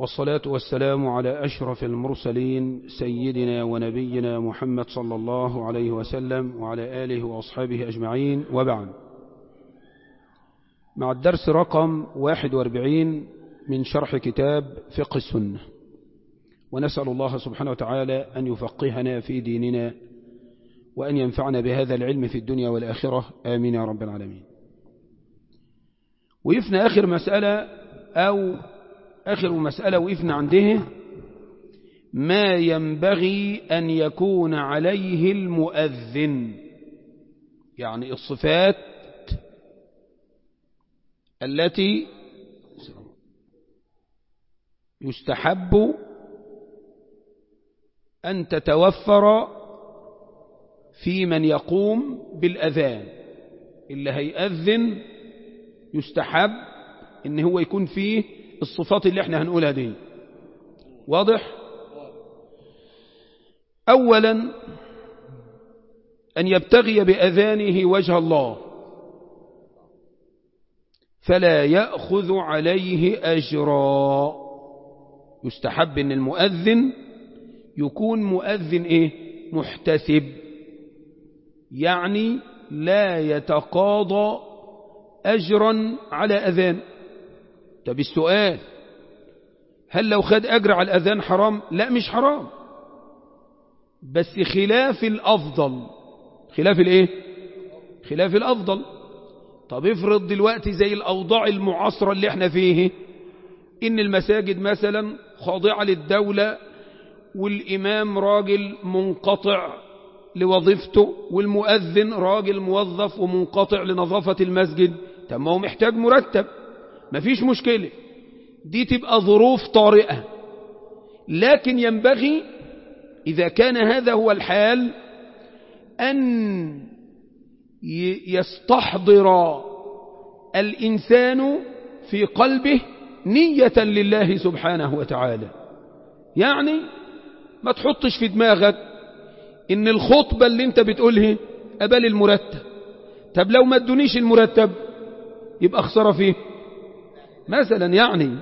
والصلاة والسلام على أشرف المرسلين سيدنا ونبينا محمد صلى الله عليه وسلم وعلى آله وأصحابه أجمعين وبعد مع الدرس رقم 41 من شرح كتاب فقه السنة ونسأل الله سبحانه وتعالى أن يفقهنا في ديننا وأن ينفعنا بهذا العلم في الدنيا والآخرة آمين يا رب العالمين وقفنا آخر مسألة أو آخر مسألة وقفنا عنده ما ينبغي أن يكون عليه المؤذن يعني الصفات التي يستحب أن تتوفر في من يقوم بالأذان اللي هيأذن يستحب ان هو يكون فيه الصفات اللي احنا هنقولها دي واضح اولا ان يبتغي باذانه وجه الله فلا ياخذ عليه اجرا يستحب ان المؤذن يكون مؤذن ايه محتسب يعني لا يتقاضى أجرا على أذان طب السؤال هل لو خد أجر على الأذان حرام لا مش حرام بس خلاف الأفضل خلاف الإيه خلاف الأفضل طب افرض دلوقتي زي الأوضاع المعاصرة اللي احنا فيه إن المساجد مثلا خاضعة للدولة والإمام راجل منقطع لوظيفته والمؤذن راجل موظف ومنقطع لنظافة المسجد طب ما هو محتاج مرتب مفيش مشكلة دي تبقى ظروف طارئة لكن ينبغي إذا كان هذا هو الحال أن يستحضر الإنسان في قلبه نية لله سبحانه وتعالى يعني ما تحطش في دماغك ان الخطبة اللي انت بتقولها قبل المرتب طب لو ما ادونيش المرتب يبقى خسارة فيه مثلا يعني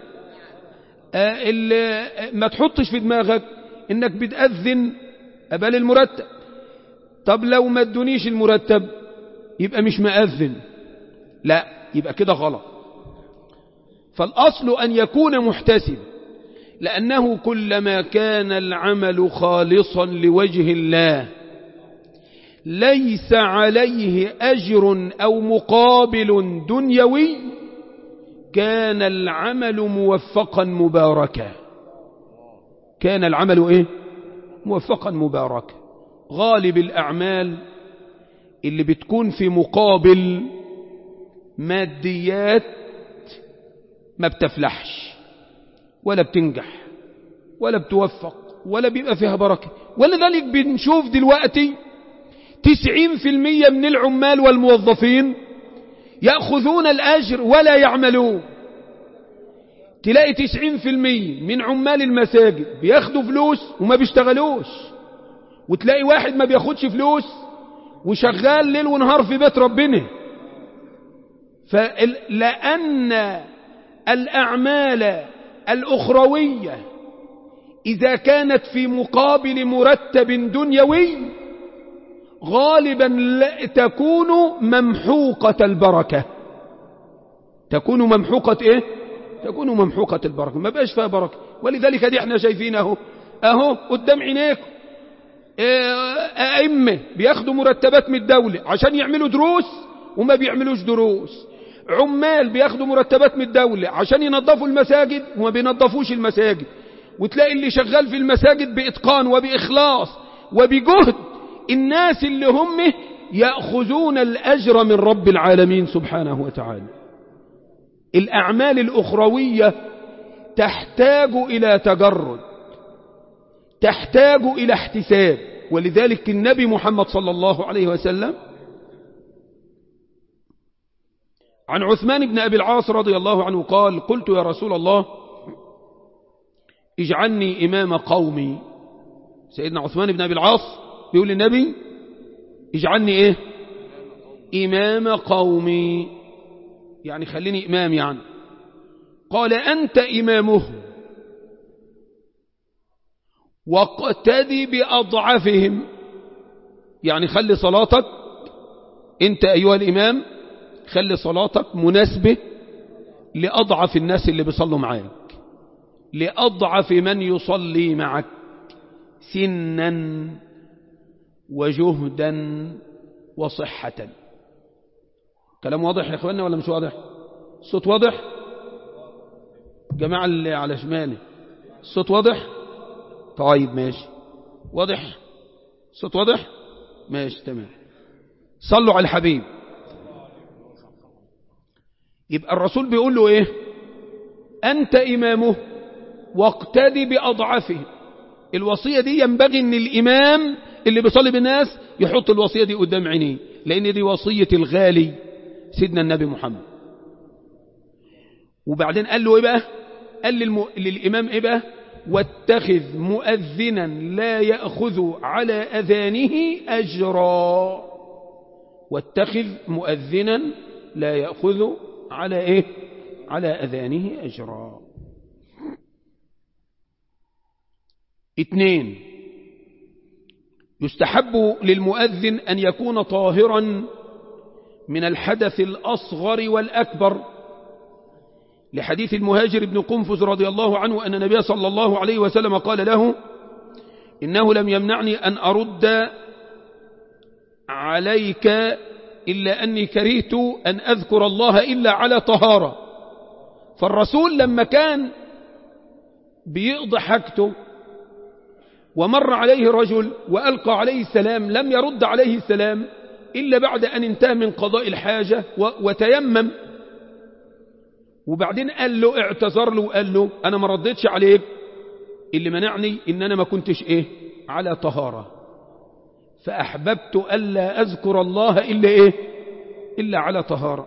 آه ما تحطش في دماغك انك بتأذن قبل المرتب طب لو ما ادونيش المرتب يبقى مش مأذن لا يبقى كده غلط فالأصل أن يكون محتسب لأنه كلما كان العمل خالصا لوجه الله ليس عليه أجر أو مقابل دنيوي كان العمل موفقا مباركا كان العمل إيه؟ موفقا مباركا غالب الأعمال اللي بتكون في مقابل ماديات ما بتفلحش ولا بتنجح ولا بتوفق ولا بيبقى فيها بركة ولذلك بنشوف دلوقتي تسعين في المية من العمال والموظفين يأخذون الأجر ولا يعملون تلاقي تسعين في المية من عمال المساجد بياخدوا فلوس وما بيشتغلوش وتلاقي واحد ما بياخدش فلوس وشغال ليل ونهار في بيت ربنا فلأن الأعمال الأخروية إذا كانت في مقابل مرتب دنيوي غالبا تكون ممحوقة البركة تكون ممحوقة إيه؟ تكون ممحوقة البركة ما بقاش فيها بركة ولذلك دي احنا شايفين اهو اهو قدام عينيكم أئمة بياخدوا مرتبات من الدولة عشان يعملوا دروس وما بيعملوش دروس عمال بياخدوا مرتبات من الدولة عشان ينظفوا المساجد وما بينظفوش المساجد وتلاقي اللي شغال في المساجد بإتقان وبإخلاص وبجهد الناس اللي هم يأخذون الأجر من رب العالمين سبحانه وتعالى الأعمال الأخروية تحتاج إلى تجرد تحتاج إلى احتساب ولذلك النبي محمد صلى الله عليه وسلم عن عثمان بن أبي العاص رضي الله عنه قال قلت يا رسول الله اجعلني إمام قومي سيدنا عثمان بن أبي العاص بيقول للنبي اجعلني إيه إمام قومي يعني خليني إمام يعني قال أنت إمامهم واقتدي بأضعفهم يعني خلي صلاتك انت أيها الإمام خلي صلاتك مناسبة لأضعف الناس اللي بيصلوا معاك لأضعف من يصلي معك سنا وجهدا وصحة كلام واضح يا اخوانا ولا مش واضح الصوت واضح جماعة اللي على شمالي الصوت واضح طيب ماشي واضح الصوت واضح ماشي تمام صلوا على الحبيب يبقى الرسول بيقول له ايه انت امامه واقتدي باضعفه الوصية دي ينبغي ان الامام اللي بيصلي بالناس يحط الوصية دي قدام عينيه لان دي وصية الغالي سيدنا النبي محمد وبعدين قال له ايه بقى قال للم... للامام ايه بقى واتخذ مؤذنا لا يأخذ على أذانه أجرا واتخذ مؤذنا لا يأخذ على إيه على أذانه أجرا اثنين يستحب للمؤذن أن يكون طاهرا من الحدث الأصغر والأكبر لحديث المهاجر بن قنفذ رضي الله عنه أن النبي صلى الله عليه وسلم قال له إنه لم يمنعني أن أرد عليك إلا أني كرهت أن أذكر الله إلا على طهارة فالرسول لما كان بيقضي حاجته ومر عليه رجل وألقى عليه السلام لم يرد عليه السلام إلا بعد أن انتهى من قضاء الحاجة وتيمم وبعدين قال له اعتذر له وقال له أنا ما رديتش عليك اللي منعني إن أنا ما كنتش إيه على طهارة فأحببت ألا أذكر الله إلا إيه إلا على طهارة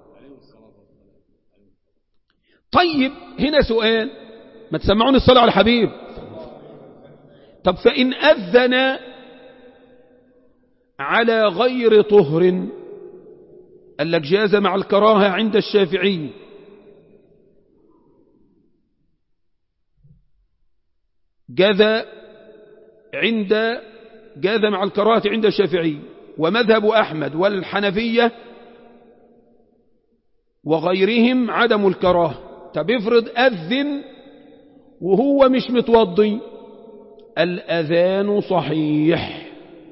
طيب هنا سؤال ما تسمعون الصلاة على الحبيب طب فإن أذن على غير طهر قال لك جاز مع الكراهة عند الشافعي جاز عند جاز مع الكراهة عند الشافعي ومذهب أحمد والحنفية وغيرهم عدم الكراهة طب افرض أذن وهو مش متوضي الأذان صحيح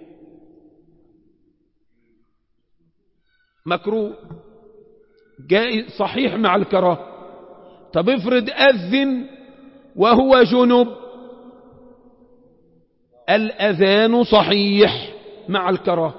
مكروه جائز صحيح مع الكراهة طب افرض أذن وهو جنب الأذان صحيح مع الكراهة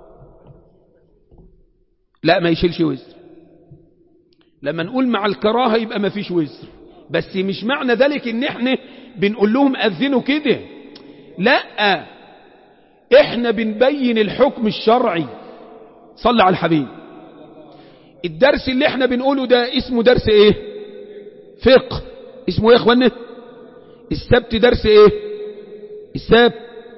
لا ما يشيلش وزر لما نقول مع الكراهة يبقى ما فيش وزر بس مش معنى ذلك ان احنا بنقول لهم أذنوا كده لا احنا بنبين الحكم الشرعي صلى على الحبيب الدرس اللي احنا بنقوله ده اسمه درس ايه فقه اسمه ايه يا اخوانا السبت درس ايه السبت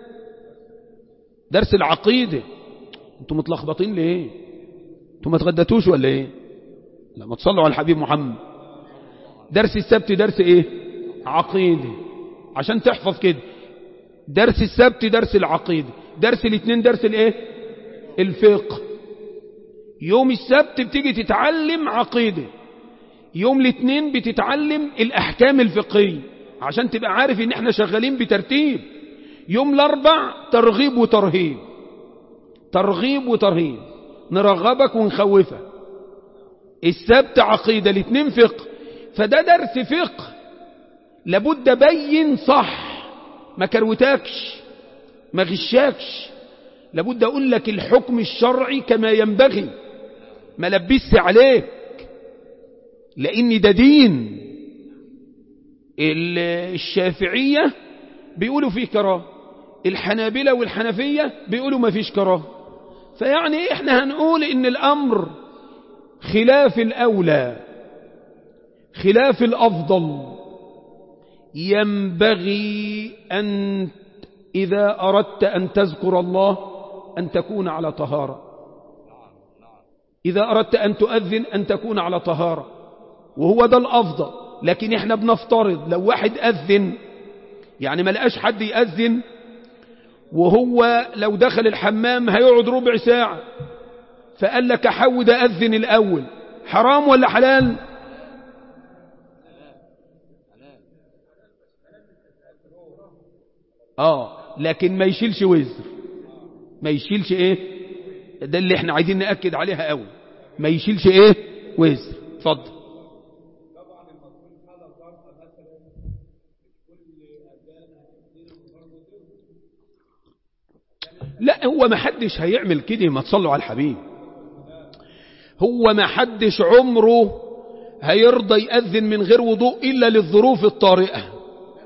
درس العقيدة انتم متلخبطين ليه انتم ما تغدتوش ولا ايه لما تصلوا على الحبيب محمد درس السبت درس ايه عقيدة عشان تحفظ كده درس السبت درس العقيدة درس الاثنين درس الايه الفقه يوم السبت بتيجي تتعلم عقيدة يوم الاثنين بتتعلم الأحكام الفقهية عشان تبقى عارف ان احنا شغالين بترتيب يوم الاربع ترغيب وترهيب ترغيب وترهيب نرغبك ونخوفك السبت عقيدة الاثنين فقه فده درس فقه لابد بين صح ما كروتكش ما غشاكش لابد اقول لك الحكم الشرعي كما ينبغي ما لبسش عليك لان ده دين الشافعية بيقولوا فيه كراه الحنابلة والحنفية بيقولوا ما فيش كراه فيعني احنا هنقول ان الامر خلاف الاولى خلاف الافضل ينبغي ان اذا اردت ان تذكر الله ان تكون على طهارة اذا اردت ان تؤذن ان تكون على طهارة وهو ده الافضل لكن احنا بنفترض لو واحد أذن يعني ما لقاش حد يأذن وهو لو دخل الحمام هيقعد ربع ساعة فقال لك أحود أذن الأول حرام ولا حلال آه لكن ما يشيلش وزر ما يشيلش ايه ده اللي احنا عايزين نأكد عليها قوي ما يشيلش ايه وزر اتفضل لا هو ما حدش هيعمل كده ما تصلوا على الحبيب هو ما حدش عمره هيرضى يأذن من غير وضوء إلا للظروف الطارئة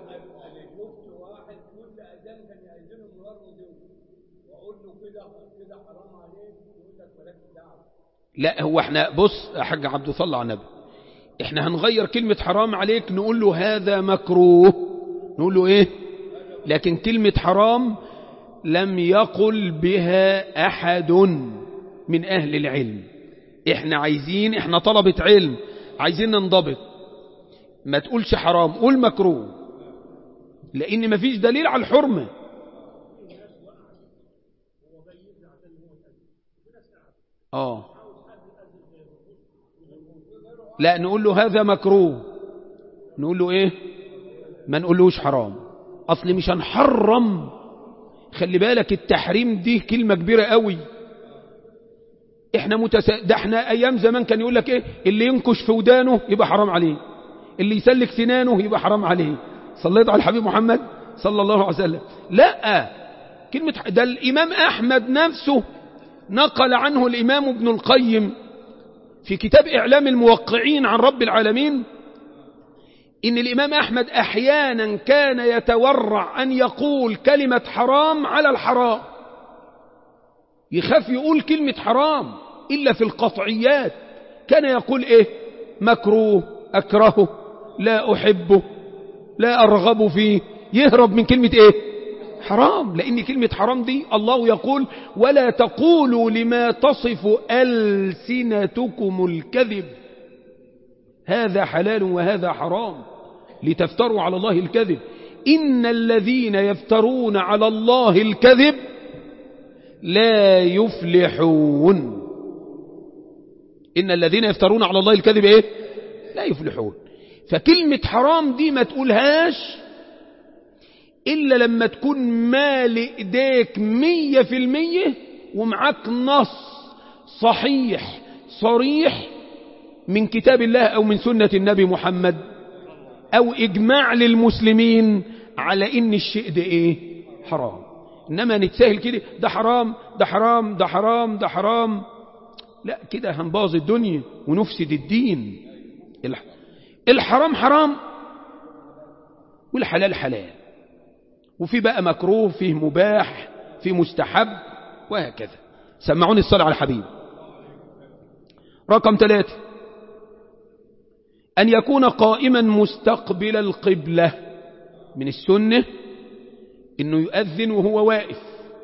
لا هو احنا بص يا حاج عبد صلى على النبي احنا هنغير كلمة حرام عليك نقول له هذا مكروه نقول له ايه لكن كلمة حرام لم يقل بها أحد من أهل العلم احنا عايزين احنا طلبة علم عايزين ننضبط ما تقولش حرام قول مكروه لأن ما فيش دليل على الحرمة اه لا نقول له هذا مكروه نقول له ايه ما نقولوش حرام اصل مش هنحرم خلي بالك التحريم دي كلمة كبيرة قوي احنا متسا... ده احنا ايام زمان كان يقول لك ايه اللي ينكش في ودانه يبقى حرام عليه اللي يسلك سنانه يبقى حرام عليه صليت على الحبيب محمد صلى الله عليه وسلم لا كلمة ده الامام احمد نفسه نقل عنه الامام ابن القيم في كتاب اعلام الموقعين عن رب العالمين إن الإمام أحمد أحيانا كان يتورع أن يقول كلمة حرام على الحرام يخاف يقول كلمة حرام إلا في القطعيات كان يقول إيه مكروه أكرهه لا أحبه لا أرغب فيه يهرب من كلمة إيه حرام لأن كلمة حرام دي الله يقول ولا تقولوا لما تصف ألسنتكم الكذب هذا حلال وهذا حرام لتفتروا على الله الكذب إن الذين يفترون على الله الكذب لا يفلحون إن الذين يفترون على الله الكذب إيه لا يفلحون فكلمة حرام دي ما تقولهاش إلا لما تكون مال إيديك مية في المية ومعاك نص صحيح صريح من كتاب الله أو من سنة النبي محمد أو إجماع للمسلمين على إن الشيء ده إيه حرام إنما نتساهل كده ده حرام ده حرام ده حرام ده حرام لا كده هنباظ الدنيا ونفسد الدين الحرام حرام والحلال حلال وفي بقى مكروه فيه مباح فيه مستحب وهكذا سمعوني الصلاة على الحبيب رقم ثلاثة أن يكون قائما مستقبل القبلة من السنة أنه يؤذن وهو واقف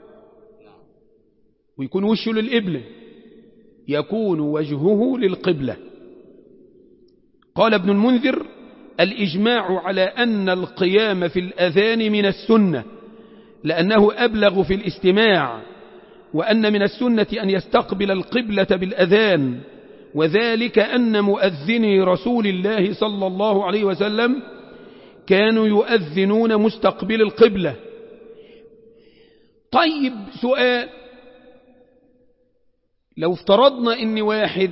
ويكون وشه للقبلة يكون وجهه للقبلة قال ابن المنذر الإجماع على أن القيام في الأذان من السنة لأنه أبلغ في الاستماع وأن من السنة أن يستقبل القبلة بالأذان وذلك أن مؤذني رسول الله صلى الله عليه وسلم كانوا يؤذنون مستقبل القبلة طيب سؤال لو افترضنا ان واحد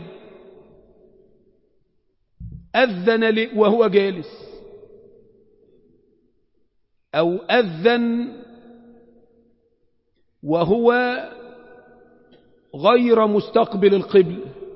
أذن لي وهو جالس أو أذن وهو غير مستقبل القبل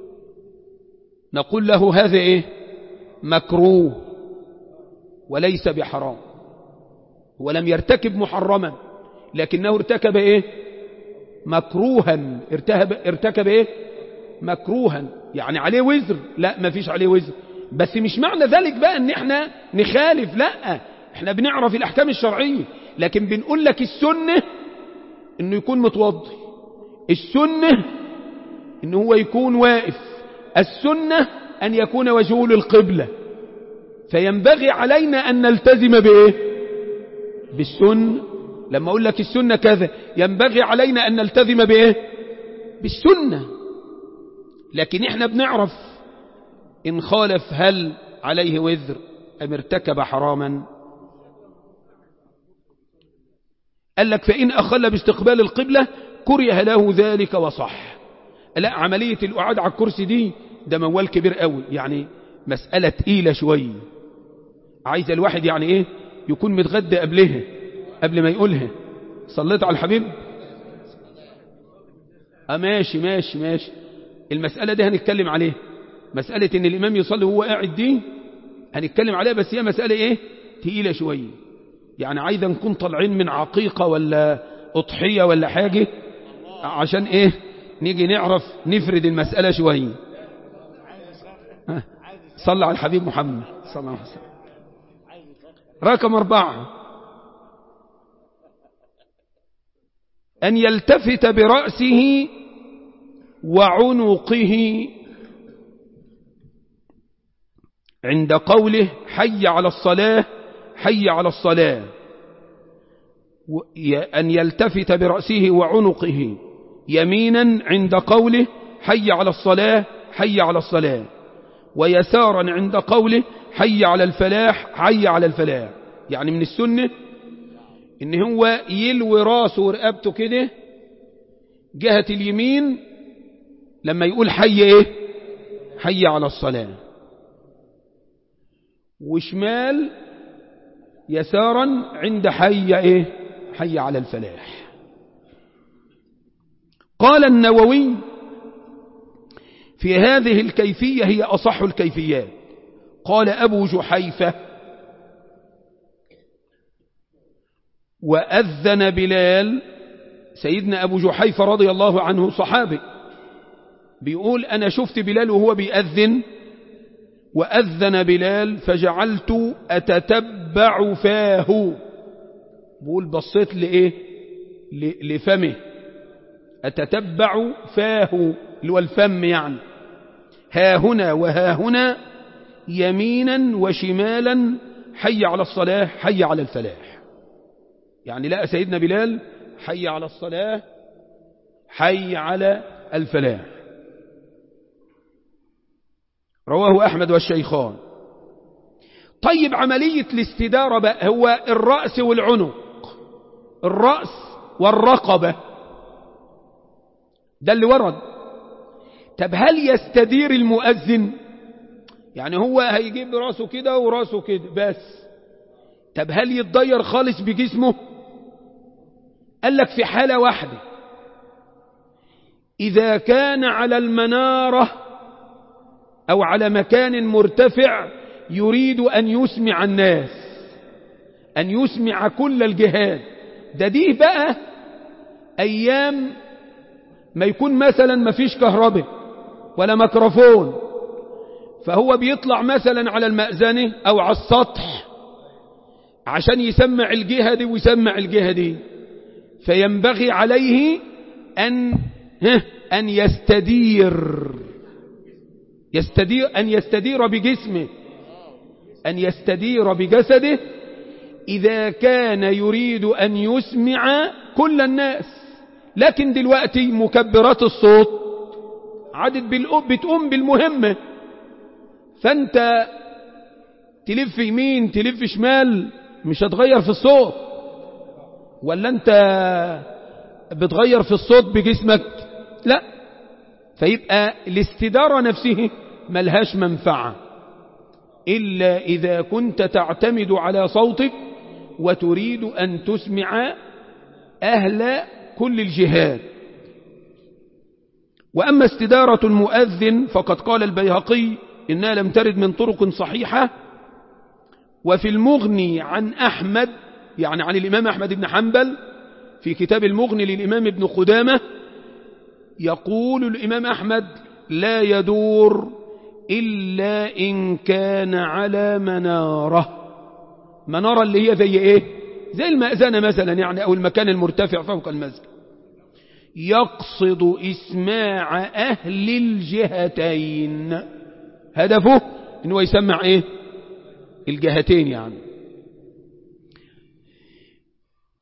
نقول له هذا إيه مكروه وليس بحرام ولم يرتكب محرما لكنه ارتكب إيه مكروها ارتكب, ارتكب إيه مكروها يعني عليه وزر لا ما فيش عليه وزر بس مش معنى ذلك بقى ان احنا نخالف لا احنا بنعرف الاحكام الشرعية لكن بنقول لك السنة انه يكون متوضي السنة انه هو يكون واقف السنة ان يكون وجهه للقبلة فينبغي علينا ان نلتزم بايه بالسنة لما أقول لك السنة كذا ينبغي علينا أن نلتزم بإيه بالسنة لكن إحنا بنعرف إن خالف هل عليه وزر أم ارتكب حراما قال لك فإن أخل باستقبال القبلة كره له ذلك وصح لا عملية القعاد على الكرسي دي ده موال كبير قوي يعني مسألة تقيلة شوية عايز الواحد يعني ايه يكون متغدى قبلها قبل ما يقولها صليت على الحبيب اه ماشي ماشي ماشي المسألة دي هنتكلم عليها مسألة ان الامام يصلي وهو قاعد دي هنتكلم عليها بس هي مسألة ايه تقيلة شوية يعني عايزة نكون طالعين من عقيقة ولا اضحية ولا حاجة عشان ايه نيجي نعرف نفرد المسألة شوية صلى على الحبيب محمد صلى الله عليه وسلم رقم أربعة أن يلتفت برأسه وعنقه عند قوله حي على الصلاة حي على الصلاة أن يلتفت برأسه وعنقه يمينا عند قوله حي على الصلاة حي على الصلاة ويسارا عند قوله حي على الفلاح حي على الفلاح يعني من السنة ان هو يلوي راسه ورقبته كده جهة اليمين لما يقول حي ايه حي على الصلاة وشمال يسارا عند حي ايه حي على الفلاح قال النووي في هذه الكيفية هي أصح الكيفيات قال أبو جحيفة وأذن بلال سيدنا أبو جحيفة رضي الله عنه صحابي بيقول أنا شفت بلال وهو بيأذن وأذن بلال فجعلت أتتبع فاه بقول بصيت لإيه لفمه أتتبع فاه اللي هو الفم يعني ها هنا وها هنا يمينا وشمالا حي على الصلاة حي على الفلاح يعني لا سيدنا بلال حي على الصلاة حي على الفلاح رواه أحمد والشيخان طيب عملية الاستدارة بقى هو الرأس والعنق الرأس والرقبة ده اللي ورد طب هل يستدير المؤذن يعني هو هيجيب راسه كده وراسه كده بس طب هل يتضير خالص بجسمه قال لك في حالة واحدة إذا كان على المنارة أو على مكان مرتفع يريد أن يسمع الناس أن يسمع كل الجهات ده دي بقى أيام ما يكون مثلا ما فيش كهرباء ولا ميكروفون فهو بيطلع مثلا على المأذنة أو على السطح عشان يسمع الجهة دي ويسمع الجهة دي فينبغي عليه أن أن يستدير يستدير أن يستدير بجسمه أن يستدير بجسده إذا كان يريد أن يسمع كل الناس لكن دلوقتي مكبرات الصوت عدد بتقوم بالمهمة فأنت تلف يمين تلف شمال مش هتغير في الصوت ولا أنت بتغير في الصوت بجسمك لا فيبقى الاستدارة نفسه ملهاش منفعة إلا إذا كنت تعتمد على صوتك وتريد أن تسمع أهل كل الجهات وأما استدارة المؤذن فقد قال البيهقي إنها لم ترد من طرق صحيحة وفي المغني عن أحمد يعني عن الإمام أحمد بن حنبل في كتاب المغني للإمام ابن قدامة يقول الإمام أحمد لا يدور إلا إن كان على منارة منارة اللي هي زي إيه زي المأذنة مثلا يعني أو المكان المرتفع فوق المسجد يقصد إسماع أهل الجهتين هدفه إنه يسمع إيه الجهتين يعني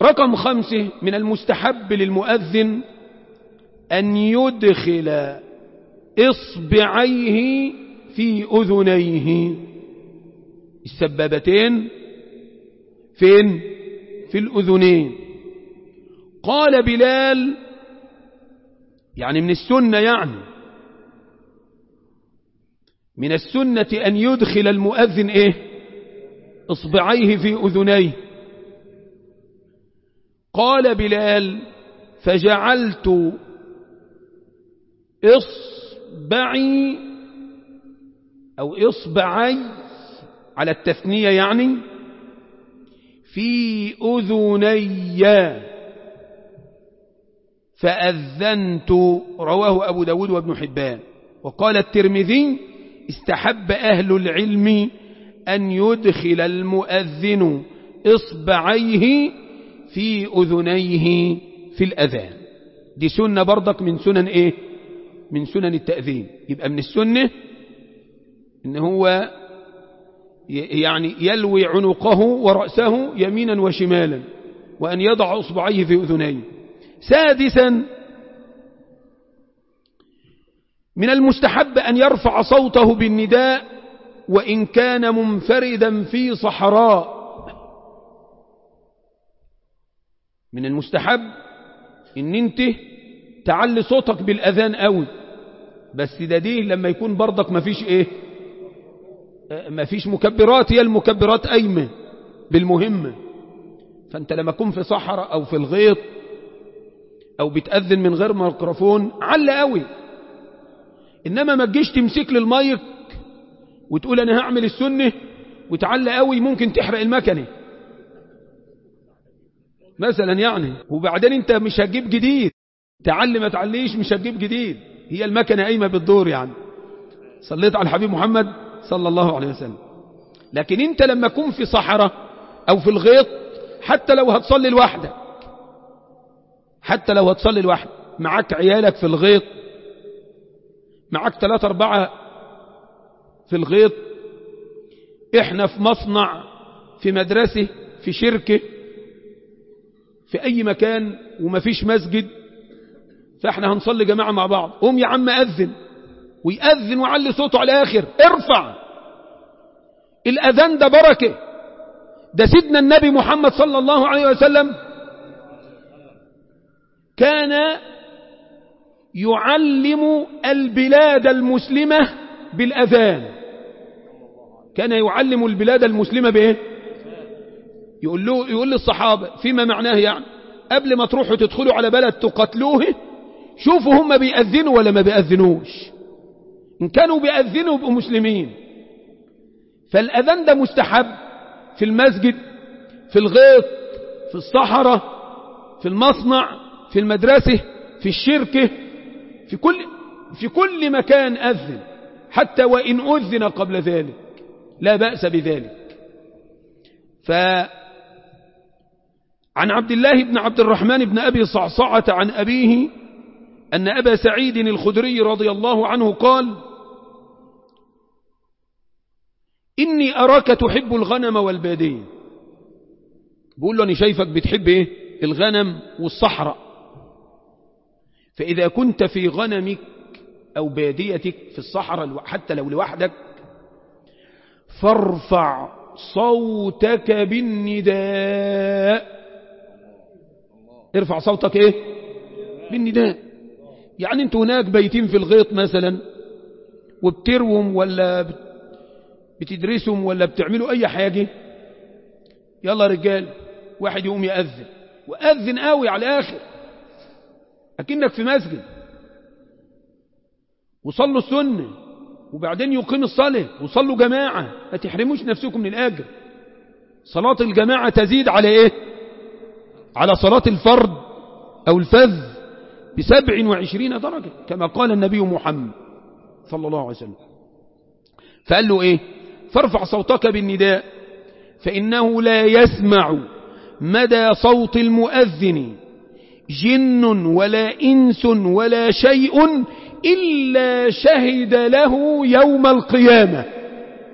رقم خمسة من المستحب للمؤذن أن يدخل إصبعيه في أذنيه السبابتين فين في الأذنين قال بلال يعني من السنة يعني من السنة أن يدخل المؤذن إيه إصبعيه في أذنيه قال بلال فجعلت إصبعي أو إصبعي على التثنية يعني في أذني فأذنت رواه أبو داود وابن حبان وقال الترمذي استحب أهل العلم أن يدخل المؤذن إصبعيه في أذنيه في الأذان دي سنة برضك من سنن إيه من سنن التأذين يبقى من السنة إن هو يعني يلوي عنقه ورأسه يمينا وشمالا وأن يضع أصبعيه في أذنيه سادسا من المستحب أن يرفع صوته بالنداء وإن كان منفردا في صحراء من المستحب ان انت تعلي صوتك بالاذان قوي بس ده دي لما يكون برضك مفيش ايه مفيش مكبرات هي المكبرات قايمه بالمهمه فانت لما تكون في صحراء او في الغيط او بتاذن من غير ميكروفون على قوي انما ما تجيش تمسك لي المايك وتقول انا هعمل السنه وتعلى قوي ممكن تحرق المكنه مثلا يعني وبعدين انت مش هتجيب جديد تعلي ما تعليش مش هتجيب جديد هي المكنة قايمة بالدور يعني صليت على الحبيب محمد صلى الله عليه وسلم لكن انت لما تكون في صحراء او في الغيط حتى لو هتصلي لوحدك حتى لو هتصلي لوحدك معاك عيالك في الغيط معاك ثلاثة أربعة في الغيط احنا في مصنع في مدرسة في شركة في أي مكان ومفيش مسجد فاحنا هنصلي جماعة مع بعض قوم يا عم أذن ويأذن وعلي صوته على الآخر ارفع الأذان ده بركة ده سيدنا النبي محمد صلى الله عليه وسلم كان يعلم البلاد المسلمة بالأذان كان يعلم البلاد المسلمة بإيه يقول له يقول للصحابة فيما معناه يعني قبل ما تروحوا تدخلوا على بلد تقتلوه شوفوا هم بيأذنوا ولا ما بيأذنوش إن كانوا بيأذنوا يبقوا مسلمين فالأذان ده مستحب في المسجد في الغيط في الصحراء في المصنع في المدرسة في الشركة في كل في كل مكان أذن حتى وإن أذن قبل ذلك لا بأس بذلك ف عن عبد الله بن عبد الرحمن بن أبي صعصعة عن أبيه أن أبا سعيد الخدري رضي الله عنه قال إني أراك تحب الغنم والبادية بقول له أنا شايفك بتحب إيه الغنم والصحراء فإذا كنت في غنمك أو باديتك في الصحراء حتى لو لوحدك فارفع صوتك بالنداء ارفع صوتك ايه بالنداء يعني انتوا هناك بيتين في الغيط مثلا وبتروم ولا بتدرسهم ولا بتعملوا اي حاجة يلا رجال واحد يقوم يأذن وأذن قوي على الآخر أكنك في مسجد وصلوا السنة وبعدين يقيم الصلاة وصلوا جماعة ما تحرموش نفسكم من الأجر صلاة الجماعة تزيد على إيه على صلاة الفرد أو الفذ بسبع وعشرين درجة كما قال النبي محمد صلى الله عليه وسلم فقال له إيه فارفع صوتك بالنداء فإنه لا يسمع مدى صوت المؤذن جن ولا إنس ولا شيء إلا شهد له يوم القيامة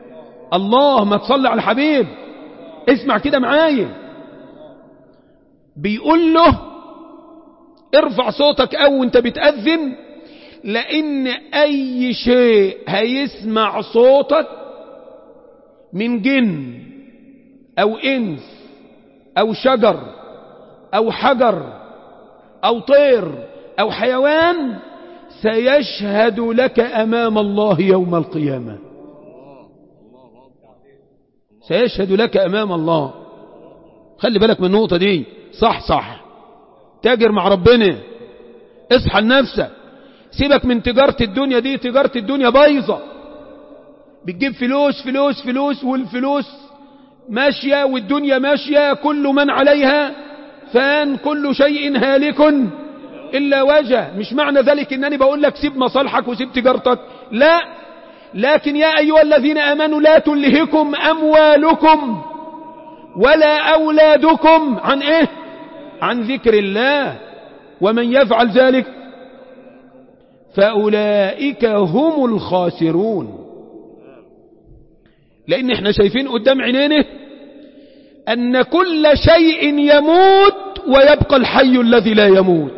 الله ما تصلي على الحبيب اسمع كده معايا بيقول له ارفع صوتك او انت بتأذن لان اي شيء هيسمع صوتك من جن او انس او شجر او حجر او طير او حيوان سيشهد لك امام الله يوم القيامة سيشهد لك امام الله خلي بالك من النقطة دي صح صح تاجر مع ربنا اصحى لنفسك سيبك من تجارة الدنيا دي تجارة الدنيا بايظة بتجيب فلوس فلوس فلوس والفلوس ماشية والدنيا ماشية كل من عليها فان كل شيء هالك إلا وجه مش معنى ذلك أنني بقول لك سيب مصالحك وسيب تجارتك لا لكن يا أيها الذين آمنوا لا تلهكم أموالكم ولا أولادكم عن إيه عن ذكر الله ومن يفعل ذلك فأولئك هم الخاسرون لأن احنا شايفين قدام عينينا أن كل شيء يموت ويبقى الحي الذي لا يموت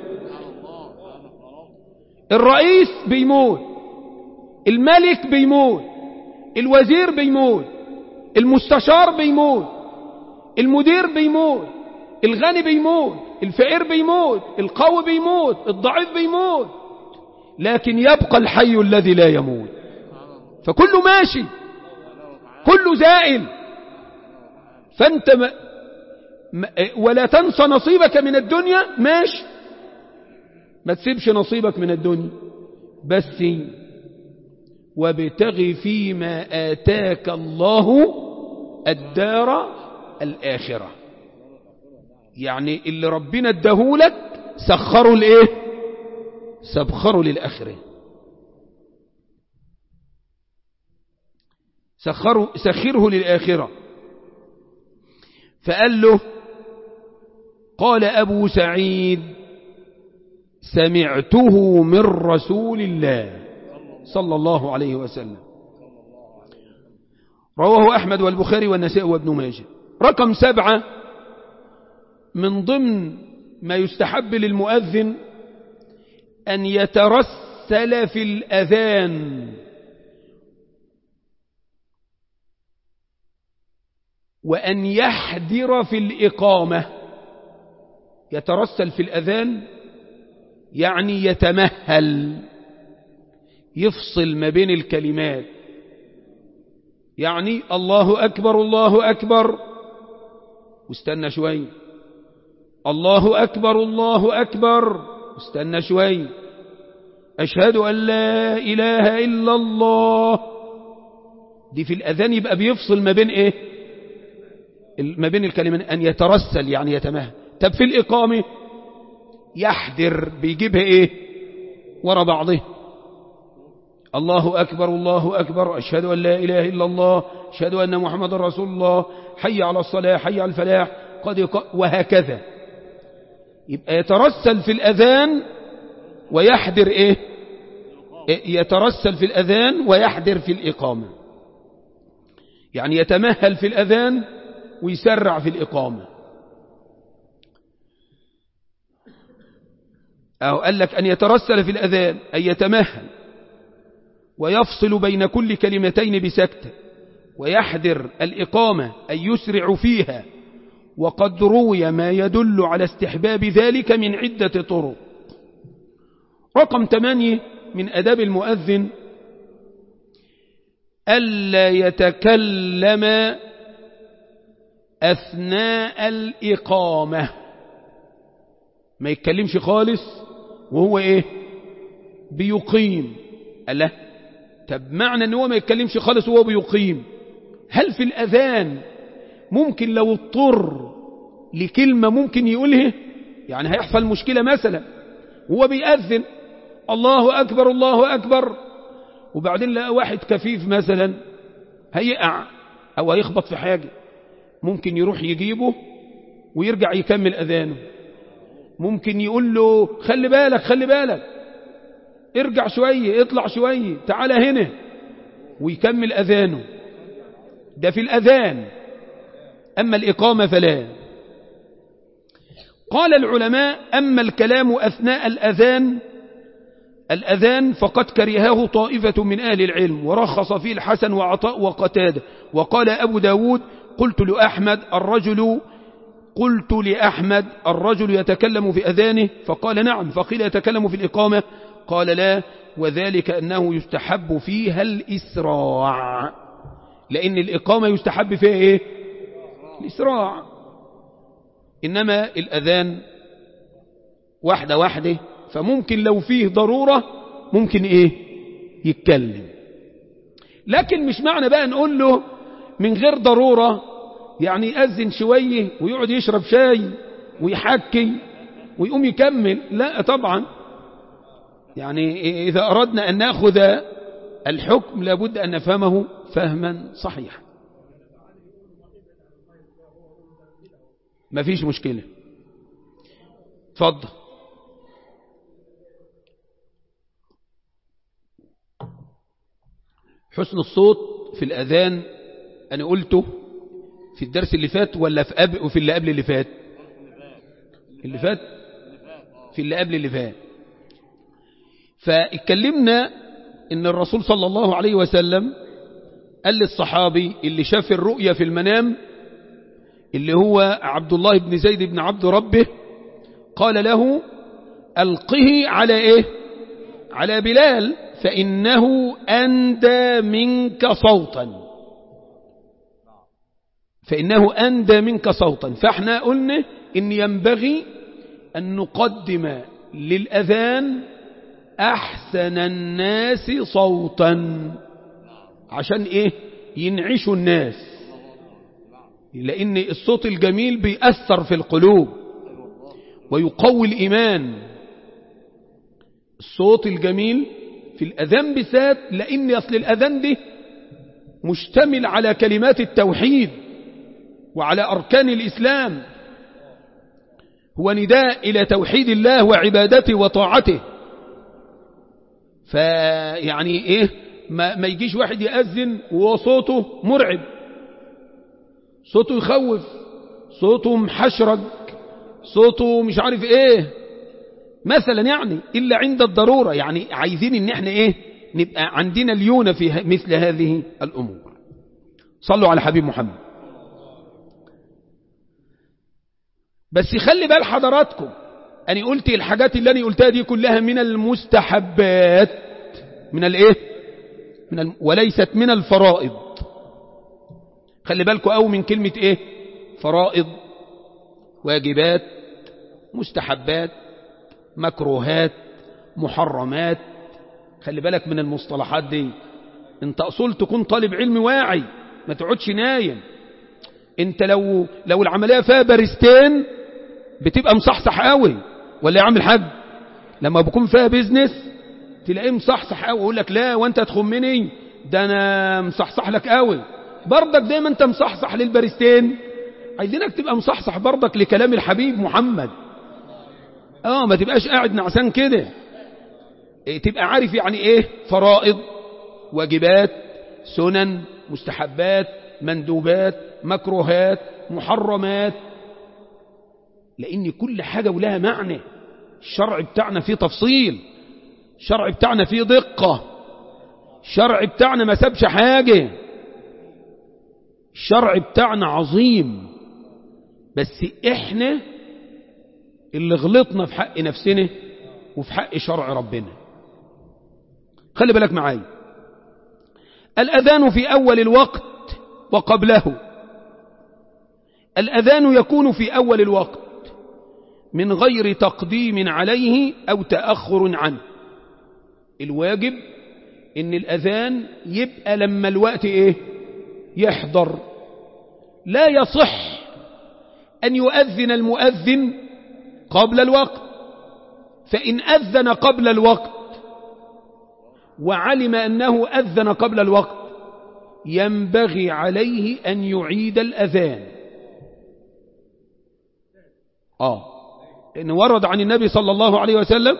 الرئيس بيموت الملك بيموت الوزير بيموت المستشار بيموت المدير بيموت الغني بيموت الفقير بيموت القوي بيموت الضعيف بيموت لكن يبقى الحي الذي لا يموت فكله ماشي كله زائل فانت ما ولا تنسى نصيبك من الدنيا ماشي ما تسيبش نصيبك من الدنيا بس وابتغ فيما آتاك الله الدار الآخرة يعني اللي ربنا اداهولك سخره لإيه سبخره للآخرة سخره, سخره للآخرة فقال له قال أبو سعيد سمعته من رسول الله صلى الله عليه وسلم رواه أحمد والبخاري والنساء وابن ماجه رقم سبعة من ضمن ما يستحب للمؤذن أن يترسل في الأذان وأن يحدر في الإقامة يترسل في الأذان يعني يتمهل يفصل ما بين الكلمات يعني الله أكبر الله أكبر واستنى شوي الله أكبر الله أكبر واستنى شوي أشهد أن لا إله إلا الله دي في الأذان يبقى بيفصل ما بين إيه ما بين الكلمات أن يترسل يعني يتمهل طب في الإقامة يحدر بيجيبها إيه ورا بعضه الله أكبر الله أكبر أشهد أن لا إله إلا الله أشهد أن محمد رسول الله حي على الصلاة حي على الفلاح قد يق... وهكذا يبقى يترسل في الأذان ويحدر إيه يترسل في الأذان ويحدر في الإقامة يعني يتمهل في الأذان ويسرع في الإقامة أو قال لك أن يترسل في الأذان أن يتمهل ويفصل بين كل كلمتين بسكتة ويحذر الإقامة أن يسرع فيها وقد روي ما يدل على استحباب ذلك من عدة طرق رقم ثمانية من أداب المؤذن ألا يتكلم أثناء الإقامة ما يتكلمش خالص وهو إيه بيقيم ألا طب معنى أنه ما يتكلمش خالص وهو بيقيم هل في الأذان ممكن لو اضطر لكلمة ممكن يقولها يعني هيحصل مشكلة مثلا هو بيأذن الله أكبر الله أكبر وبعدين لقى واحد كفيف مثلا هيقع أو هيخبط في حاجة ممكن يروح يجيبه ويرجع يكمل أذانه ممكن يقول له خلي بالك خلي بالك ارجع شوية اطلع شوية تعال هنا ويكمل أذانه ده في الأذان أما الإقامة فلا قال العلماء أما الكلام أثناء الأذان الأذان فقد كرهه طائفة من أهل العلم ورخص فيه الحسن وعطاء وقتادة وقال أبو داود قلت لأحمد الرجل قلت لأحمد الرجل يتكلم في أذانه فقال نعم فقيل يتكلم في الإقامة قال لا وذلك أنه يستحب فيها الإسراع لأن الإقامة يستحب فيها إيه الإسراع إنما الأذان واحدة واحدة فممكن لو فيه ضرورة ممكن إيه يتكلم لكن مش معنى بقى نقول له من غير ضرورة يعني يأذن شوية ويقعد يشرب شاي ويحكي ويقوم يكمل لا طبعا يعني إذا أردنا أن نأخذ الحكم لابد أن نفهمه فهما صحيحا ما فيش مشكلة تفضل حسن الصوت في الأذان أنا قلته في الدرس اللي فات ولا في أب وفي اللي قبل اللي فات اللي فات في اللي قبل اللي فات فاتكلمنا ان الرسول صلى الله عليه وسلم قال للصحابي اللي شاف الرؤيا في المنام اللي هو عبد الله بن زيد بن عبد ربه قال له ألقه على إيه على بلال فإنه أندى منك صوتا فإنه أندى منك صوتا فاحنا قلنا إن ينبغي أن نقدم للأذان أحسن الناس صوتا عشان إيه ينعشوا الناس لأن الصوت الجميل بيأثر في القلوب ويقوي الإيمان الصوت الجميل في الأذان بالذات لأن أصل الأذان دي مشتمل على كلمات التوحيد وعلى أركان الإسلام هو نداء إلى توحيد الله وعبادته وطاعته فيعني إيه ما, ما يجيش واحد يأذن وهو صوته مرعب صوته يخوف صوته محشرج صوته مش عارف ايه مثلا يعني إلا عند الضرورة يعني عايزين ان احنا ايه نبقى عندنا ليونة في مثل هذه الأمور صلوا على حبيب محمد بس خلي بال حضراتكم أنا قلت الحاجات اللي أنا قلتها دي كلها من المستحبات من الايه من الم... وليست من الفرائض خلي بالكم أو من كلمة ايه فرائض واجبات مستحبات مكروهات محرمات خلي بالك من المصطلحات دي انت اصول تكون طالب علم واعي ما تقعدش نايم انت لو لو العمليه فيها بارستين بتبقى مصحصح قوي ولا يا عم الحاج لما بكون فيها بيزنس تلاقيه مصحصح قوي يقول لك لا وانت تخمني ده انا مصحصح لك قوي برضك دايما انت مصحصح للبارستين عايزينك تبقى مصحصح برضك لكلام الحبيب محمد اه ما تبقاش قاعد نعسان كده إيه تبقى عارف يعني ايه فرائض واجبات سنن مستحبات مندوبات مكروهات محرمات لان كل حاجة ولها معنى الشرع بتاعنا فيه تفصيل الشرع بتاعنا فيه دقة الشرع بتاعنا ما سابش حاجة الشرع بتاعنا عظيم بس احنا اللي غلطنا في حق نفسنا وفي حق شرع ربنا خلي بالك معايا الأذان في أول الوقت وقبله الأذان يكون في أول الوقت من غير تقديم عليه أو تأخر عنه الواجب ان الأذان يبقى لما الوقت ايه يحضر لا يصح أن يؤذن المؤذن قبل الوقت فإن أذن قبل الوقت وعلم أنه أذن قبل الوقت ينبغي عليه أن يعيد الأذان آه إن ورد عن النبي صلى الله عليه وسلم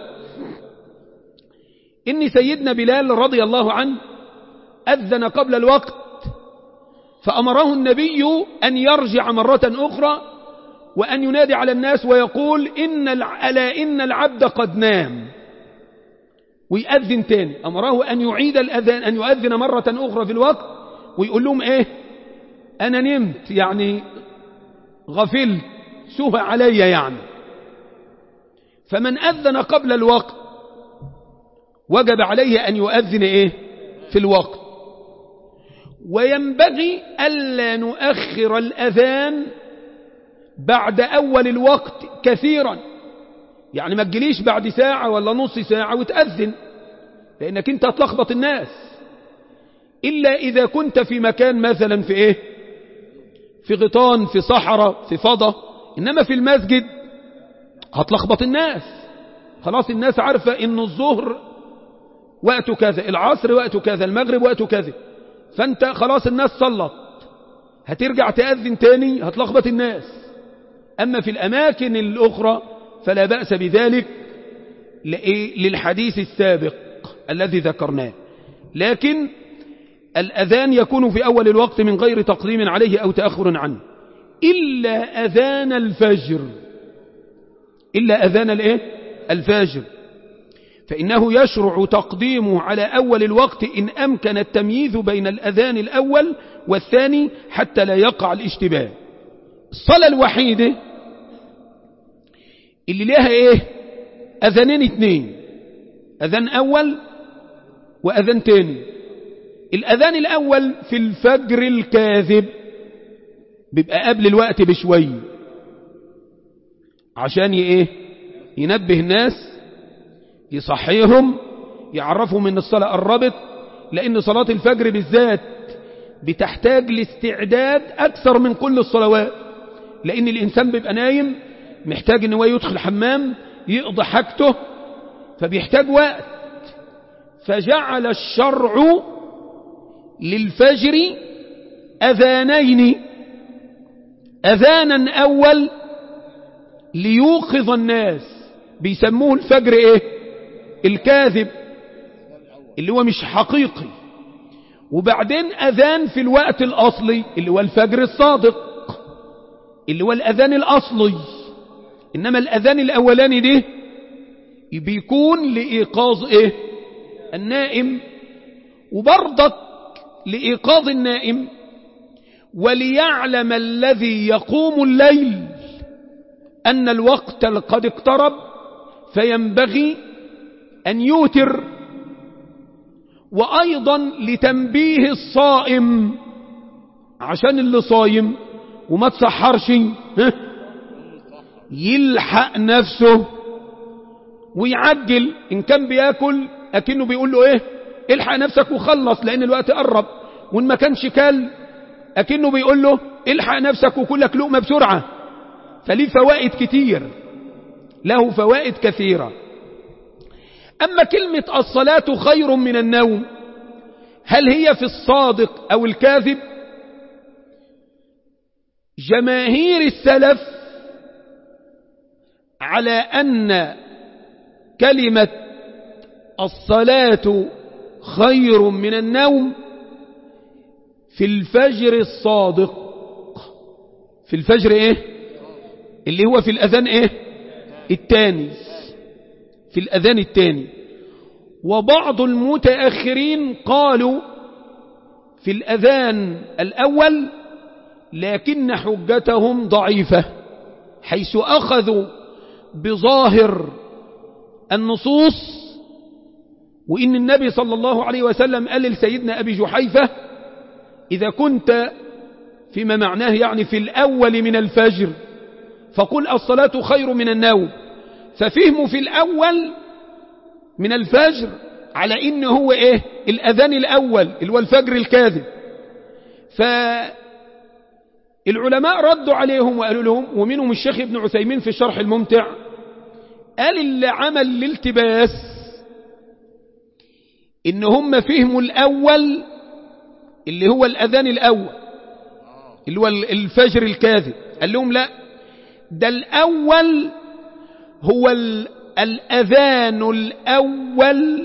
إن سيدنا بلال رضي الله عنه أذن قبل الوقت فأمره النبي أن يرجع مرة أخرى وأن ينادي على الناس ويقول إن ألا إن العبد قد نام ويأذن تاني أمره أن يعيد الأذان أن يؤذن مرة أخرى في الوقت ويقول لهم إيه أنا نمت يعني غفلت سهى علي يعني فمن أذن قبل الوقت وجب عليه أن يؤذن إيه في الوقت وينبغي ألا نؤخر الأذان بعد أول الوقت كثيرا يعني ما تجليش بعد ساعة ولا نص ساعة وتأذن لأنك أنت هتلخبط الناس إلا إذا كنت في مكان مثلا في إيه في غطان في صحراء في فضة إنما في المسجد هتلخبط الناس خلاص الناس عارفة إن الظهر وقته كذا العصر وقته كذا المغرب وقته كذا فأنت خلاص الناس صلت هترجع تأذن تاني هتلخبط الناس أما في الأماكن الأخرى فلا بأس بذلك للحديث السابق الذي ذكرناه لكن الأذان يكون في أول الوقت من غير تقديم عليه أو تأخر عنه إلا أذان الفجر إلا أذان الإيه؟ الفجر فإنه يشرع تقديمه على أول الوقت إن أمكن التمييز بين الأذان الأول والثاني حتى لا يقع الاشتباه الصلاة الوحيدة اللي لها إيه أذانين اثنين أذان أول وأذان تاني الأذان الأول في الفجر الكاذب بيبقى قبل الوقت بشوي عشان ايه ينبه الناس يصحيهم يعرفهم ان الصلاة قربت لان صلاة الفجر بالذات بتحتاج لاستعداد اكثر من كل الصلوات لان الانسان بيبقى نايم محتاج ان هو يدخل حمام يقضي حاجته فبيحتاج وقت فجعل الشرع للفجر أذانين أذانا أول ليوقظ الناس بيسموه الفجر إيه الكاذب اللي هو مش حقيقي وبعدين أذان في الوقت الأصلي اللي هو الفجر الصادق اللي هو الأذان الأصلي إنما الأذان الأولاني ده بيكون لإيقاظ إيه النائم وبرضك لإيقاظ النائم وليعلم الذي يقوم الليل أن الوقت قد اقترب فينبغي أن يوتر وأيضا لتنبيه الصائم عشان اللي صايم وما تسحرش يلحق نفسه ويعجل إن كان بياكل أكنه بيقول له إيه الحق نفسك وخلص لأن الوقت قرب وإن ما كانش كال أكنه بيقول له الحق نفسك وكلك لقمة بسرعة فليه فوائد كتير له فوائد كثيرة أما كلمة الصلاة خير من النوم هل هي في الصادق أو الكاذب جماهير السلف على أن كلمة الصلاة خير من النوم في الفجر الصادق في الفجر ايه اللي هو في الاذان ايه التاني في الاذان التاني وبعض المتأخرين قالوا في الاذان الاول لكن حجتهم ضعيفة حيث اخذوا بظاهر النصوص وإن النبي صلى الله عليه وسلم قال لسيدنا أبي جحيفة إذا كنت فيما معناه يعني في الأول من الفجر فقل الصلاة خير من النوم ففهموا في الأول من الفجر على إن هو إيه الأذان الأول اللي هو الفجر الكاذب فالعلماء ردوا عليهم وقالوا لهم ومنهم الشيخ ابن عثيمين في الشرح الممتع قال اللي عمل الالتباس ان هم فهموا الاول اللي هو الاذان الاول اللي هو الفجر الكاذب قال لهم لا ده الاول هو الاذان الاول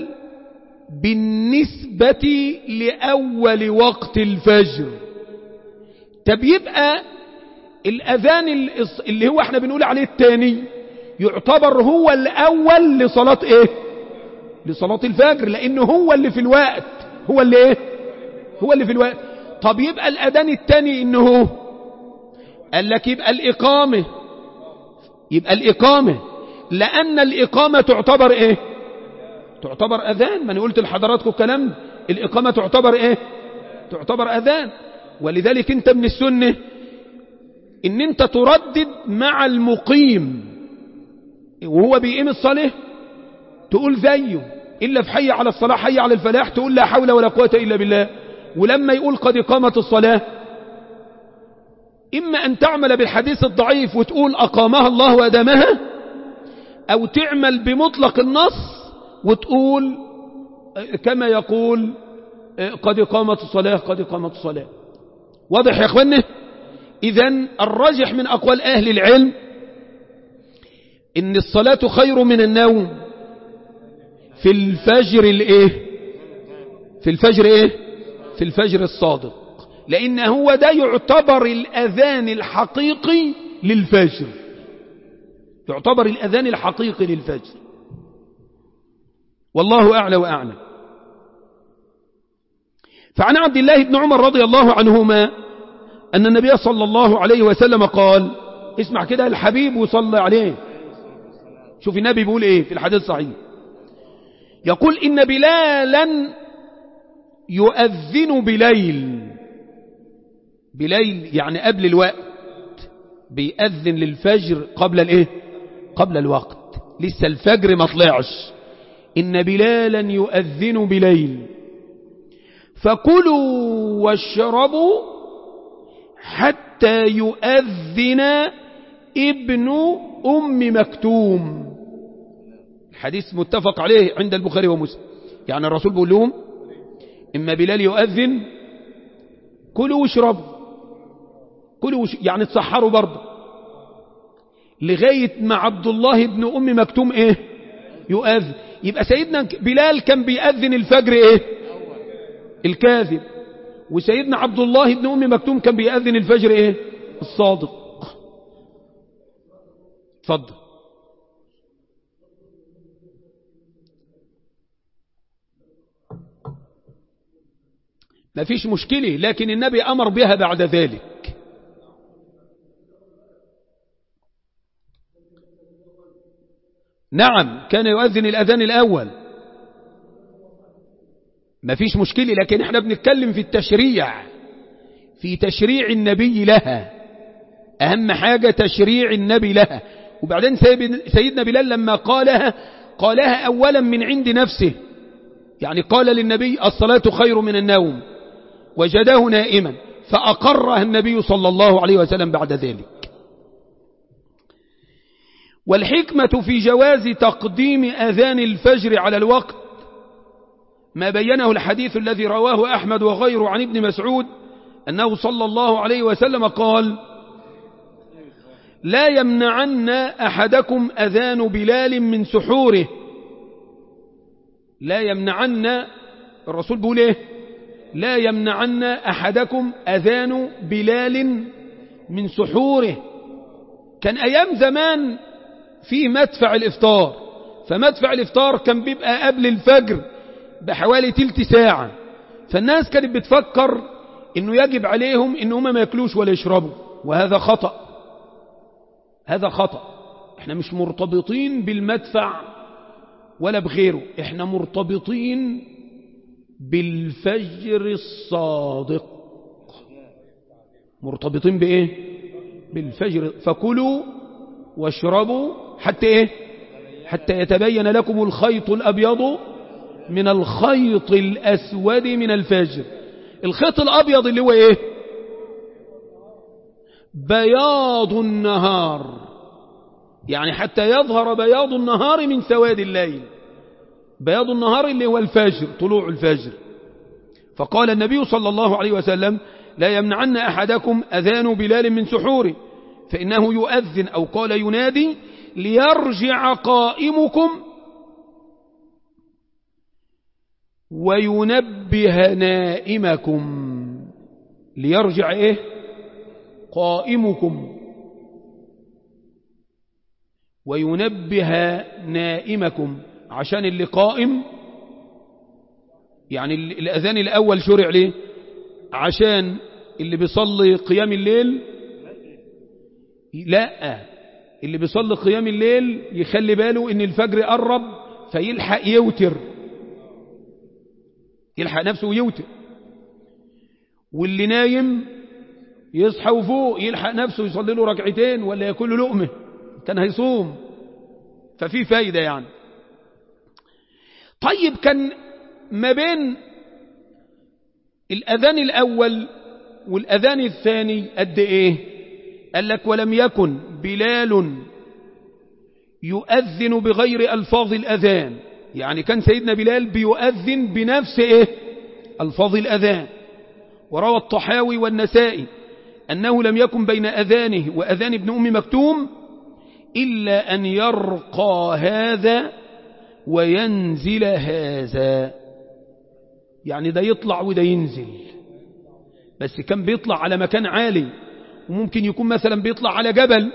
بالنسبة لأول وقت الفجر طب يبقى الأذان اللي هو احنا بنقول عليه الثاني يعتبر هو الأول لصلاة ايه لصلاة الفجر لأنه هو اللي في الوقت هو اللي ايه هو اللي في الوقت طب يبقى الأذان الثاني إنه هو قال لك يبقى الإقامة يبقى الإقامة لأن الإقامة تعتبر إيه تعتبر أذان ما أنا قلت لحضراتكم الكلام الإقامة تعتبر إيه تعتبر أذان ولذلك أنت من السنة إن أنت تردد مع المقيم وهو بيقيم الصلاة تقول زيه إلا في حي على الصلاة حي على الفلاح تقول لا حول ولا قوة إلا بالله ولما يقول قد قامت الصلاة إما أن تعمل بالحديث الضعيف وتقول أقامها الله وأدامها أو تعمل بمطلق النص وتقول كما يقول قد قامت الصلاة قد قامت الصلاة واضح يا أخواني إذا الرجح من أقوال أهل العلم إن الصلاة خير من النوم في الفجر الإيه في الفجر إيه في الفجر الصادق لأن هو ده يعتبر الأذان الحقيقي للفجر يعتبر الأذان الحقيقي للفجر والله أعلى وأعلم فعن عبد الله بن عمر رضي الله عنهما أن النبي صلى الله عليه وسلم قال اسمع كده الحبيب وصلى عليه شوف النبي بيقول ايه في الحديث الصحيح يقول إن بلالا يؤذن بليل بليل يعني قبل الوقت بيأذن للفجر قبل الايه قبل الوقت لسه الفجر ما طلعش إن بلالا يؤذن بليل فكلوا واشربوا حتى يؤذن ابن أم مكتوم الحديث متفق عليه عند البخاري ومسلم يعني الرسول بيقول لهم إما بلال يؤذن كلوا واشربوا كلوا وش... يعني تصحروا برضه لغاية ما عبد الله بن أم مكتوم إيه يؤذن يبقى سيدنا بلال كان بيأذن الفجر إيه الكاذب وسيدنا عبد الله بن أم مكتوم كان بيأذن الفجر إيه الصادق اتفضل ما فيش مشكلة لكن النبي أمر بها بعد ذلك نعم كان يؤذن الأذان الأول ما فيش مشكلة لكن احنا بنتكلم في التشريع في تشريع النبي لها أهم حاجة تشريع النبي لها وبعدين سيدنا بلال لما قالها قالها أولا من عند نفسه يعني قال للنبي الصلاة خير من النوم وجده نائما فأقرها النبي صلى الله عليه وسلم بعد ذلك والحكمة في جواز تقديم أذان الفجر على الوقت ما بينه الحديث الذي رواه أحمد وغيره عن ابن مسعود أنه صلى الله عليه وسلم قال لا يمنعن أحدكم أذان بلال من سحوره لا يمنعن الرسول بيقول ايه لا يمنعن أحدكم أذان بلال من سحوره كان أيام زمان في مدفع الإفطار فمدفع الإفطار كان بيبقى قبل الفجر بحوالي تلت ساعة فالناس كانت بتفكر انه يجب عليهم ان هم ما ياكلوش ولا يشربوا وهذا خطأ هذا خطأ احنا مش مرتبطين بالمدفع ولا بغيره احنا مرتبطين بالفجر الصادق مرتبطين بايه بالفجر فكلوا واشربوا حتى ايه حتى يتبين لكم الخيط الابيض من الخيط الاسود من الفجر الخيط الابيض اللي هو ايه بياض النهار يعني حتى يظهر بياض النهار من سواد الليل بياض النهار اللي هو الفجر طلوع الفجر فقال النبي صلى الله عليه وسلم لا يمنعن أحدكم أذان بلال من سحوره فإنه يؤذن أو قال ينادي ليرجع قائمكم وينبه نائمكم ليرجع إيه قائمكم وينبه نائمكم عشان اللي قائم يعني الأذان الأول شرع ليه عشان اللي بيصلي قيام الليل لا اللي بيصلي قيام الليل يخلي باله ان الفجر قرب فيلحق يوتر يلحق نفسه ويوتر واللي نايم يصحى وفوق يلحق نفسه يصلي له ركعتين ولا ياكل له لقمه كان هيصوم ففي فايدة يعني طيب كان ما بين الأذان الأول والأذان الثاني قد إيه قال لك ولم يكن بلال يؤذن بغير ألفاظ الأذان يعني كان سيدنا بلال بيؤذن بنفس إيه ألفاظ الأذان وروى الطحاوي والنسائي أنه لم يكن بين أذانه وأذان ابن أم مكتوم إلا أن يرقى هذا وينزل هذا يعني ده يطلع وده ينزل بس كان بيطلع على مكان عالي وممكن يكون مثلا بيطلع على جبل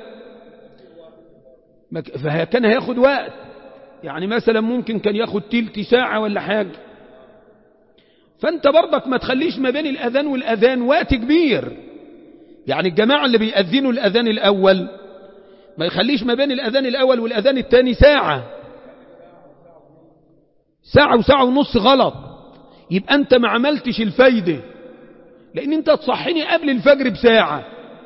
فكان هياخد وقت يعني مثلا ممكن كان ياخد تلت ساعة ولا حاجة فانت برضك ما تخليش ما بين الأذان والأذان وقت كبير يعني الجماعة اللي بيأذنوا الأذان الأول ما يخليش ما بين الأذان الأول والأذان الثاني ساعة ساعة وساعة ونص غلط يبقى أنت ما عملتش الفايدة لأن أنت تصحيني قبل الفجر بساعة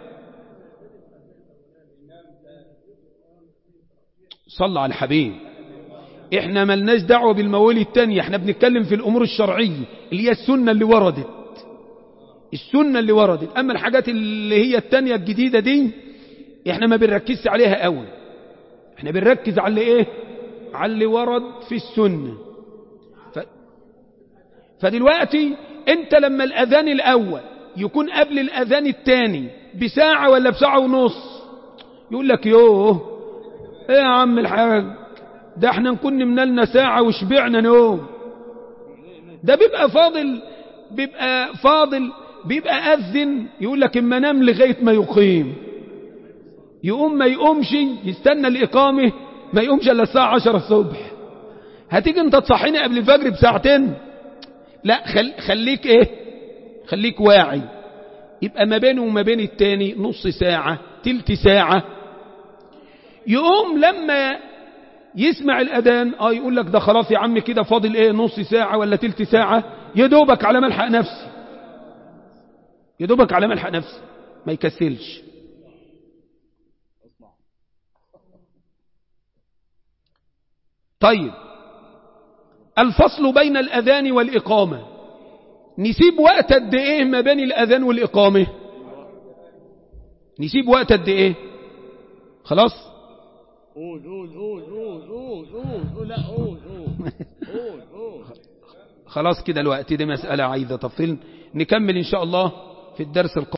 صلى على الحبيب احنا ملناش دعوة بالموالي التانية احنا بنتكلم في الأمور الشرعية اللي هي السنة اللي وردت السنة اللي وردت أما الحاجات اللي هي التانية الجديدة دي احنا ما بنركزش عليها قوي احنا بنركز على اللي ايه على اللي ورد في السنة ف... فدلوقتي انت لما الاذان الاول يكون قبل الاذان الثاني بساعة ولا بساعة ونص يقول لك يوه ايه يا عم الحاج ده احنا نكون منلنا ساعة وشبعنا نوم ده بيبقى فاضل بيبقى فاضل بيبقى أذن يقول لك اما نام لغاية ما يقيم يقوم ما يقومش يستنى الإقامة ما يقومش إلا الساعة عشر الصبح هتيجي انت تصحيني قبل الفجر بساعتين لا خل خليك ايه خليك واعي يبقى ما بينه وما بين التاني نص ساعة تلت ساعة يقوم لما يسمع الأذان اه يقول لك ده خلاص يا عم كده فاضل ايه نص ساعة ولا تلت ساعة يدوبك على ملحق نفسي يدوبك على ملحق نفسي ما يكسلش طيب الفصل بين الأذان والإقامة نسيب وقت قد إيه ما بين الأذان والإقامة نسيب وقت قد إيه خلاص قول قول قول قول قول قول قول لا قول قول قول قول خلاص كده الوقت دي مسألة عايزة تفصيل نكمل إن شاء الله في الدرس القادم